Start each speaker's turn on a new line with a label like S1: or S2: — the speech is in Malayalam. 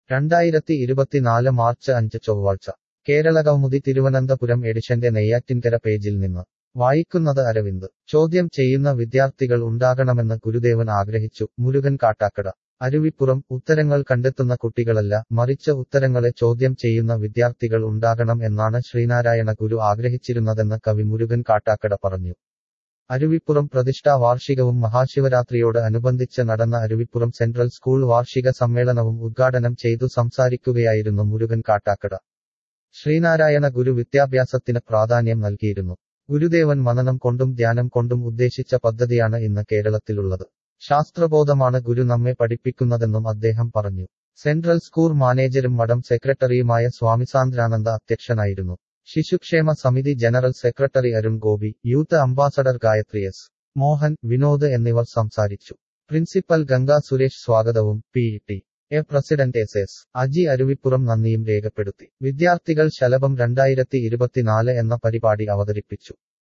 S1: രണ്ടായിരത്തി ഇരുപത്തിനാല് മാർച്ച് അഞ്ച് ചൊവ്വാഴ്ച കേരളകൗമുദി തിരുവനന്തപുരം എഡിഷന്റെ നെയ്യാറ്റിൻകര പേജിൽ നിന്ന് വായിക്കുന്നത് അരവിന്ദ് ചോദ്യം ചെയ്യുന്ന വിദ്യാർത്ഥികൾ ഉണ്ടാകണമെന്ന് ഗുരുദേവൻ ആഗ്രഹിച്ചു മുരുകൻ കാട്ടാക്കട അരുവിപ്പുറം ഉത്തരങ്ങൾ കണ്ടെത്തുന്ന കുട്ടികളല്ല മറിച്ച് ഉത്തരങ്ങളെ ചോദ്യം ചെയ്യുന്ന വിദ്യാർത്ഥികൾ ഉണ്ടാകണം എന്നാണ് ശ്രീനാരായണ ഗുരു ആഗ്രഹിച്ചിരുന്നതെന്ന് കവി മുരുകൻ കാട്ടാക്കട പറഞ്ഞു അരുവിപ്പുറം പ്രതിഷ്ഠാ വാർഷികവും മഹാശിവരാത്രിയോട് അനുബന്ധിച്ച് നടന്ന അരുവിപ്പുറം സെൻട്രൽ സ്കൂൾ വാർഷിക സമ്മേളനവും ഉദ്ഘാടനം ചെയ്തു സംസാരിക്കുകയായിരുന്നു മുരുകൻ കാട്ടാക്കട ശ്രീനാരായണ ഗുരു വിദ്യാഭ്യാസത്തിന് പ്രാധാന്യം നൽകിയിരുന്നു ഗുരുദേവൻ മനനം കൊണ്ടും ധ്യാനം കൊണ്ടും ഉദ്ദേശിച്ച പദ്ധതിയാണ് ഇന്ന് കേരളത്തിലുള്ളത് ശാസ്ത്രബോധമാണ് ഗുരു നമ്മെ പഠിപ്പിക്കുന്നതെന്നും അദ്ദേഹം പറഞ്ഞു സെൻട്രൽ സ്കൂൾ മാനേജരും മഠം സെക്രട്ടറിയുമായ സ്വാമിസാന്ദ്രാനന്ദ അധ്യക്ഷനായിരുന്നു ശിശുക്ഷേമ സമിതി general secretary Arun Gopi youth ambassador Gayathri S Mohan Vinod എന്നിവർ സംസാരിച്ചു പ്രിൻസിപ്പൽ ഗംഗാ സുരേഷ് സ്വാഗതവും P T A president S S Aji Aruvippuram നന്ദിയും രേഖപ്പെടുത്തി വിദ്യാർത്ഥികൾ ശലഭം രണ്ടായിരത്തി ഇരുപത്തിനാല് എന്ന പരിപാടി അവതരിപ്പിച്ചു